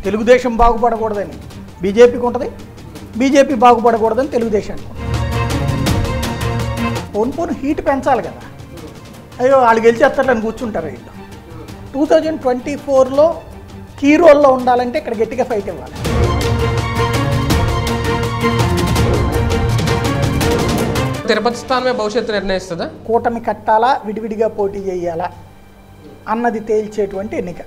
తెలుగుదేశం బాగుపడకూడదని బీజేపీకి ఉంటుంది బీజేపీ బాగుపడకూడదని తెలుగుదేశానికి ఉంటుంది పోను పోను హీట్ పెంచాలి కదా అయ్యో వాళ్ళు గెలిచేస్తారని కూర్చుంటారు వీళ్ళు టూ థౌజండ్ ట్వంటీ ఫోర్లో కీ రోల్లో ఉండాలంటే ఇక్కడ గట్టిగా ఫైట్ ఇవ్వాలి తిరుపతి స్థానమే భవిష్యత్తు నిర్ణయిస్తుందా కూటమి కట్టాలా విడివిడిగా పోటీ చేయాలా అన్నది తేల్చేటువంటి ఎన్నిక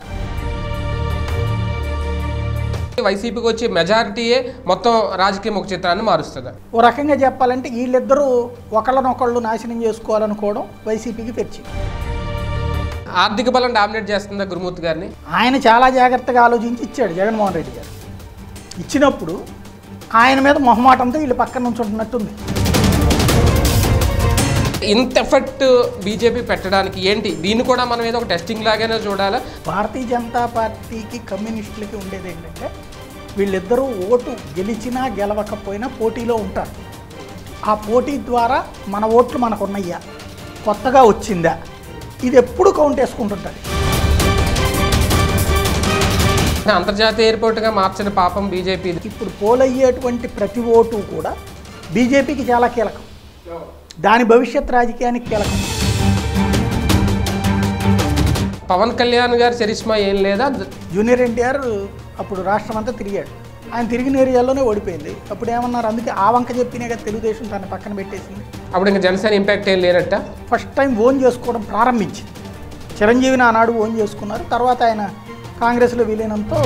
వైసీపీకి వచ్చి మెజారిటీయే మొత్తం రాజకీయ ముఖ చిత్రాన్ని మారుస్తుందా ఓ రకంగా చెప్పాలంటే వీళ్ళిద్దరూ ఒకళ్ళనొకళ్ళు నాశనం చేసుకోవాలనుకోవడం వైసీపీకి తెచ్చింది ఆర్థిక బలం డామినేట్ చేస్తుందా గురుమూర్తి గారిని ఆయన చాలా జాగ్రత్తగా ఆలోచించి ఇచ్చాడు జగన్మోహన్ రెడ్డి గారు ఇచ్చినప్పుడు ఆయన మీద మొహమాటంతో వీళ్ళు పక్కన నుంచి ఉంటున్నట్టుంది ఇంత ఎఫెక్ట్ బీజేపీ పెట్టడానికి ఏంటి దీన్ని కూడా మనం ఏదో ఒక టెస్టింగ్ లాగానే చూడాలా భారతీయ జనతా పార్టీకి కమ్యూనిస్టులకి ఉండేది ఏంటంటే వీళ్ళిద్దరూ ఓటు గెలిచినా గెలవకపోయినా పోటీలో ఉంటారు ఆ పోటీ ద్వారా మన ఓట్లు మనకు ఉన్నాయా కొత్తగా వచ్చిందా ఇది ఎప్పుడు కౌంట్ వేసుకుంటుంటుంది అంతర్జాతీయ ఎయిర్పోర్ట్గా మార్చిన పాపం బీజేపీ ఇప్పుడు పోలయ్యేటువంటి ప్రతి ఓటు కూడా బీజేపీకి చాలా కీలకం దాని భవిష్యత్ రాజకీయానికి కీలకం పవన్ కళ్యాణ్ గారి చరిష్మా ఏం లేదా జూనియర్ ఎన్టీఆర్ అప్పుడు రాష్ట్రం అంతా తిరిగాడు ఆయన తిరిగిన ఏరియాలోనే ఓడిపోయింది అప్పుడు ఏమన్నారు అందుకే ఆ వంక చెప్పినే కదా తెలుగుదేశం తన పక్కన పెట్టేసింది అప్పుడు ఇంకా జనసేన ఇంపాక్ట్ ఏం లేనట్ట ఫస్ట్ టైం ఓన్ చేసుకోవడం ప్రారంభించింది చిరంజీవిని ఆనాడు ఓన్ చేసుకున్నారు తర్వాత ఆయన కాంగ్రెస్లో విలీనంతో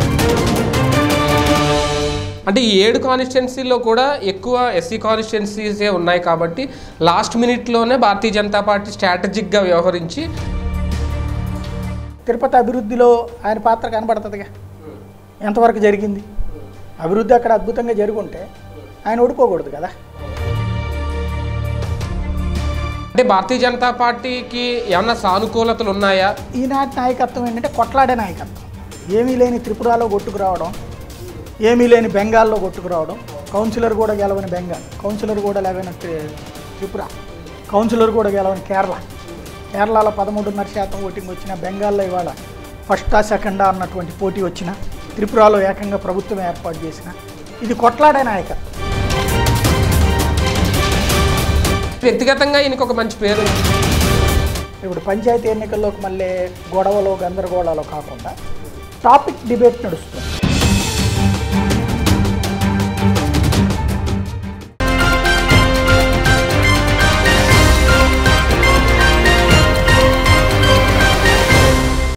అంటే ఈ ఏడు కాన్స్టిట్యున్సీలో కూడా ఎక్కువ ఎస్సీ కాన్స్టిట్యున్సీసే ఉన్నాయి కాబట్టి లాస్ట్ మినిట్లోనే భారతీయ జనతా పార్టీ స్ట్రాటజిక్గా వ్యవహరించి తిరుపతి అభివృద్ధిలో ఆయన పాత్ర కనబడుతుందిగా ఎంతవరకు జరిగింది అభివృద్ధి అక్కడ అద్భుతంగా జరుగుంటే ఆయన ఓడిపోకూడదు కదా అంటే భారతీయ జనతా పార్టీకి ఏమన్నా సానుకూలతలు ఉన్నాయా ఈనాటి నాయకత్వం ఏంటంటే కొట్లాడే నాయకత్వం ఏమీ లేని త్రిపురలో కొట్టుకురావడం ఏమీ లేని బెంగాల్లో కొట్టుకురావడం కౌన్సిలర్ కూడా గెలవని బెంగాల్ కౌన్సిలర్ కూడా లేవని త్రి- త్రిపుర కౌన్సిలర్ కూడా గెలవని కేరళ కేరళలో పదమూడున్నర శాతం ఓటింగ్ వచ్చిన బెంగాల్లో ఇవాళ ఫస్టా సెకండా అన్నటువంటి పోటీ వచ్చిన త్రిపురలో ఏకంగా ప్రభుత్వం ఏర్పాటు చేసిన ఇది కొట్లాడే నాయకత్వం వ్యక్తిగతంగా ఈయనకి ఒక మంచి పేరు ఉంది. ఇప్పుడు పంచాయతీ ఎన్నికల్లోకి మళ్ళీ గొడవలు గందరగోళాలు కాకుండా టాపిక్ డిబేట్ నడుస్తుంది